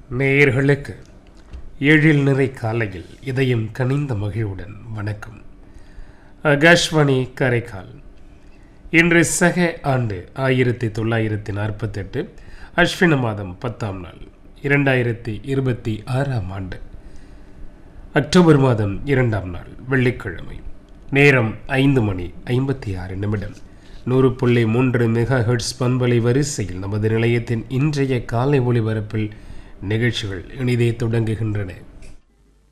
நேயர்களுக்கு ஏழில் நிறை காலையில் இதயம் கனிந்த மகிழ்வுடன் வணக்கம் ஆகாஷ்வாணி காரைக்கால் இன்று சக ஆண்டு ஆயிரத்தி தொள்ளாயிரத்தி நாற்பத்தெட்டு அஸ்வின மாதம் பத்தாம் நாள் இரண்டாயிரத்தி இருபத்தி ஆறாம் ஆண்டு அக்டோபர் மாதம் இரண்டாம் நாள் வெள்ளிக்கிழமை நேரம் ஐந்து மணி ஐம்பத்தி ஆறு நிமிடம் நூறு புள்ளி மூன்று மெகா ஹெர்ட்ஸ் பண்பலை வரிசையில் நமது நிலையத்தின் இன்றைய காலை ஒளிபரப்பில் நிகழ்ச்சிகள் இனிதே தொடங்குகின்றன